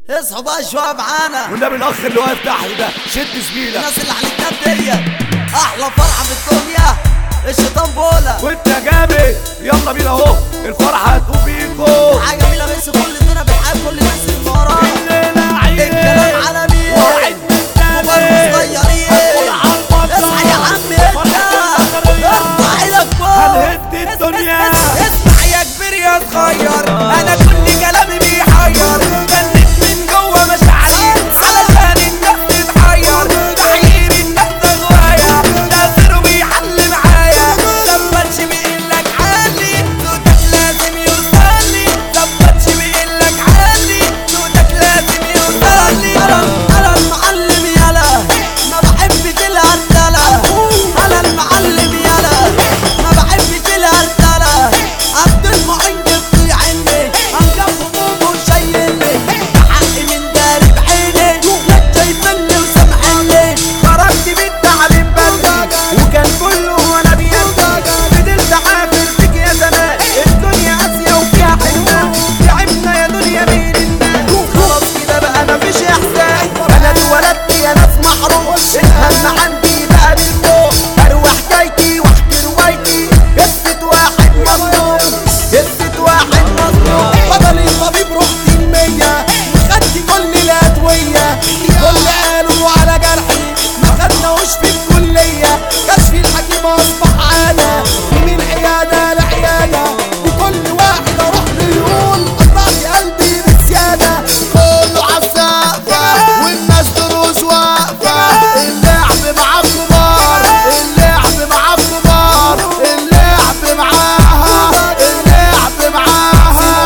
اصحوا بقى شويه معانا والنبي الاخ اللي واقف تحت ده شد زميلك الناس اللي على الكتاب ديت احلى فرحه في الدنيا الشيطان بولا وانت يا جامد يلا بينا اهو الفرحه هتقوم بيكو حاجه جميله بس كل الدنيا بتحب كل الناس اللي ورا الليله عيد الكلام عالمي وعد كبار وصغيرين اصحى يا عم انت اصحى لك فوق هنهد الدنيا اسمع يا كبير يا صغير انا كل كلامي بيحير بنت من جوه مشاعري علشان الناس تتحير تحيير الناس غوايا تاثيره بيحل معايا لمتش بيقلك عالي صوتك لازم يوصلي لمتش بيقلك عالي صوتك لازم يوصلي انا انا المعلم يالا ما بحبش الهرتله انا المعلم يالا ما بحبش الهرتله عبد المعين قصي عني انجب همومه وشايلني حقي من داري بعيني لا شايفني وسامحني خرجت بالتعليم بدري وكان كله وانا بيدي فضلت عافر فيك يا زمان الدنيا قاسية وفيها حنان تعبنا يا دنيا بين الناس خلاص كده بقى مفيش احساس انا اتولدت يا ناس محروم الهم عندي بقى بالفوق اروح حكايتي واحكي روايتي قصة واحد مظلوم قصة واحد مظلوم فضل الطبيب رحت المية وخدت كل الادوية كل قالوا على جرحي ما خدناهوش في الكلية كشف الحكيم اصبح عادة من عيادة لعيادة وكل واحد اروح له يقول قطعت قلبي بزيادة كله عالسقفة والناس دروس واقفة اللعب مع الكبار اللعب مع الكبار اللعب معاها اللعب معاها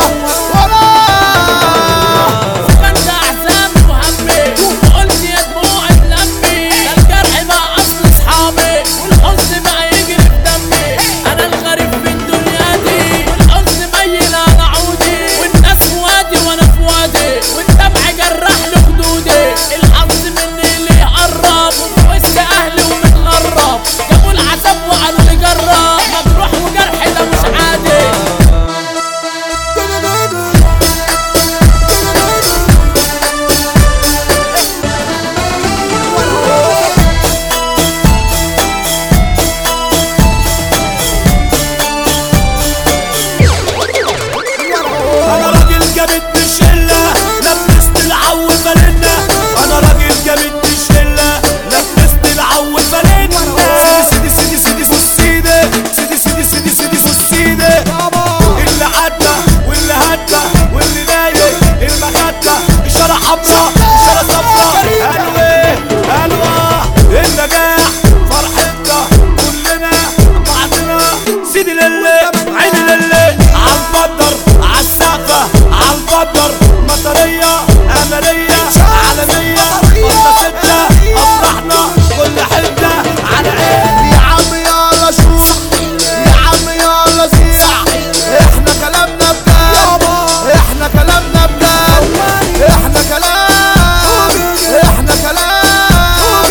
ولا كنت احزاني وهمي وقلت يا دموع تلمي ده الجرح بقى اصل اصحابي والحزن بقى يجري في دمي انا الغريب في الدنيا دي والحزن ميل على عودي والناس في وادي وانا في وادي والدمع جرح له خدودي الحظ مني اللي يقرب وفي وسط اهلي ومتغرب جابوا العذاب وقالوا لي جرب مجروح وجرح ده مش عادي انا راجل جامد بالشله لبست العو فالنا انا راجل جامد بالشله لبست العو فالنا سيدي سيدي سيدي سيدي سيدي سيدي سيدي سيدي سيدي سيدي اللي عدى واللي هدى واللي نايم المخدة اشارة حمرا اشارة صفرا الوه الوه النجاح فرحتنا كلنا بعضنا سيدي لله عيني لله عالبدر عالسقفة عالبدر مطرية أملية عالمية قلنا ستة أفرحنا كل حتة على عين يا عم يلا شوف يا عم يلا سيح احنا كلامنا بجد احنا كلامنا بجد احنا كلام احنا كلام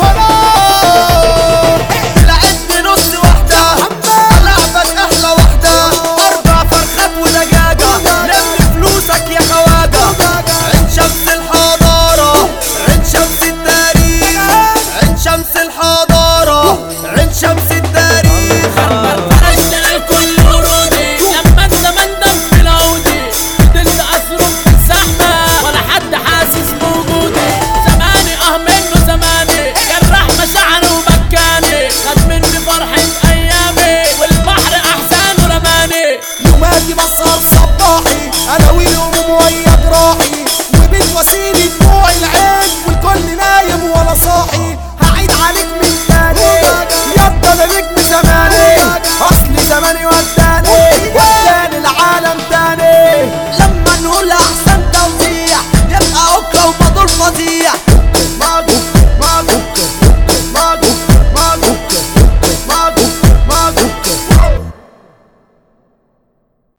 لعبت نص واحدة لعبك احلى واحدة اربع فرخات ودجاجة لم فلوسك يا خواجة عين شمس الحضارة عين شمس التاريخ عين شمس الحضارة عين شمس التاريخ فرشت الكل ورودي لما الزمن دم في العودي فضلت اصرخ في الزحمه ولا حد حاسس بوجودي زماني اه منه زماني جرح مشاعري وبكاني خد مني فرحة ايامي والبحر احزانه رماني يوماتي بصر